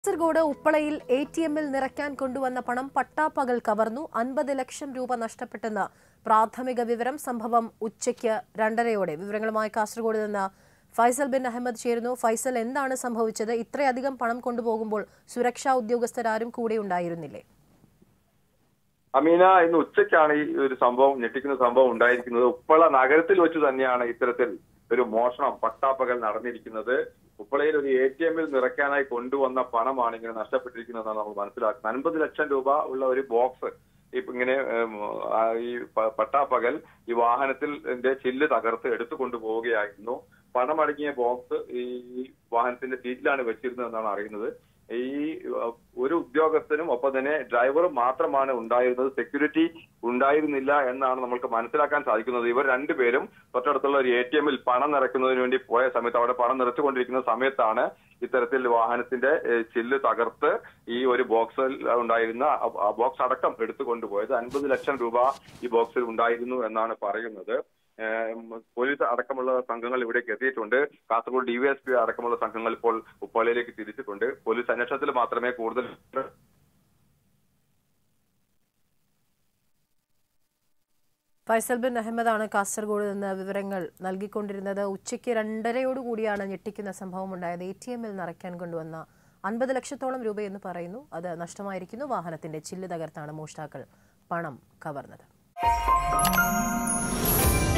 Kasaragod ഉപ്പളയിൽ A T എമ്മിൽ നിറയ്ക്കാൻ കൊണ്ടുവന്ന പണം പട്ടാപ്പകൽ കവർന്നു അൻപത് ലക്ഷം രൂപ നഷ്ടപ്പെട്ടെന്ന് പ്രാഥമിക വിവരം സംഭവം ഉച്ചയ്ക്ക് രണ്ടരയോടെ വിവരങ്ങളുമായി കാസർഗോഡ് നിന്ന് ഫൈസൽ ബിൻ അഹമ്മദ് ചേരുന്നു ഫൈസൽ എന്താണ് സംഭവിച്ചത് ഇത്രയധികം പണം കൊണ്ടുപോകുമ്പോൾ സുരക്ഷാ ഉദ്യോഗസ്ഥരാരും കൂടെ ഉണ്ടായിരുന്നില്ലേ അമീന ഇന്ന് ഉച്ചയ്ക്കാണ് ഈ ഒരു സംഭവം ഞെട്ടിക്കുന്ന സംഭവം ഉണ്ടായിരിക്കുന്നത് ഉപ്പള നഗരത്തിൽ വെച്ച് തന്നെയാണ് ഇത്തരത്തിൽ ഒരു മോഷണം പട്ടാപ്പകൽ നടന്നിരിക്കുന്നത് ഉപ്പളയിൽ ഒരു എ ടി എമ്മിൽ നിറയ്ക്കാനായി കൊണ്ടുവന്ന പണമാണ് ഇങ്ങനെ നഷ്ടപ്പെട്ടിരിക്കുന്നതെന്നാണ് നമ്മൾ മനസ്സിലാക്കുന്നത് അൻപത് ലക്ഷം രൂപ ഉള്ള ഒരു ബോക്സ് ഇപ്പൊ ഇങ്ങനെ ഉം, ആ, ഈ പ- പട്ടാപ്പകൽ ഈ വാഹനത്തിൽ ഇതിന്റെ ചില്ല് തകർത്ത് എടുത്തു കൊണ്ടുപോവുകയായിരുന്നു പണമടങ്ങിയ ബോക്സ് ഈ വാഹനത്തിന്റെ സീറ്റിലാണ് വെച്ചിരുന്നതെന്നാണ് അറിയുന്നത് ഈ അഹ്, ഒരു ഉദ്യോഗസ്ഥനും ഒപ്പം തന്നെ ഡ്രൈവറും മാത്രമാണ് ഉണ്ടായിരുന്നത് സെക്യൂരിറ്റി ഉണ്ടായിരുന്നില്ല എന്നാണ് നമുക്ക് മനസ്സിലാക്കാൻ സാധിക്കുന്നത് ഇവർ രണ്ടുപേരും തൊട്ടടുത്തുള്ള ഒരു എ ടി എമ്മിൽ പണം നിറയ്ക്കുന്നതിന് വേണ്ടി പോയ സമയത്ത് അവിടെ പണം നിറച്ചുകൊണ്ടിരിക്കുന്ന സമയത്താണ് ഇത്തരത്തിൽ വാഹനത്തിന്റെ ഏഹ്, ചില്ല് തകർത്ത് ഈ ഒരു ബോക്സിൽ ഉണ്ടായിരുന്ന ആ- ആ ബോക്സ് അടക്കം എടുത്തു കൊണ്ടുപോയത് അൻപത് ലക്ഷം രൂപ ഈ ബോക്സിൽ ഉണ്ടായിരുന്നു എന്നാണ് പറയുന്നത് ഏഹ് പോലീസ് അടക്കമുള്ള സംഘങ്ങൾ ഇവിടേക്ക് എത്തിയിട്ടുണ്ട് കാസർഗോഡ് ഡിവൈഎസ്പി അടക്കമുള്ള സംഘങ്ങൾ ഇപ്പോൾ ഉപ്പാലയിലേക്ക് തിരിച്ചിട്ടുണ്ട് പോലീസ് അന്വേഷണത്തിൽ മാത്രമേ കൂടുതൽ ഫൈസൽ ബിൻ അഹമ്മദാണ് കാസർഗോഡ് നിന്ന് വിവരങ്ങൾ നൽകിക്കൊണ്ടിരുന്നത് ഉച്ചയ്ക്ക് രണ്ടരയോടുകൂടിയാണ് ഞെട്ടിക്കുന്ന സംഭവം ഉണ്ടായത് എ ടി എമ്മിൽ നിറയ്ക്കാൻ കൊണ്ടുവന്ന അൻപത് ലക്ഷത്തോളം രൂപയെന്ന് പറയുന്നു അത് നഷ്ടമായിരിക്കുന്നു വാഹനത്തിന്റെ ചില്ല് തകർത്താണ് മോഷ്ടാക്കൾ പണം കവർന്നത്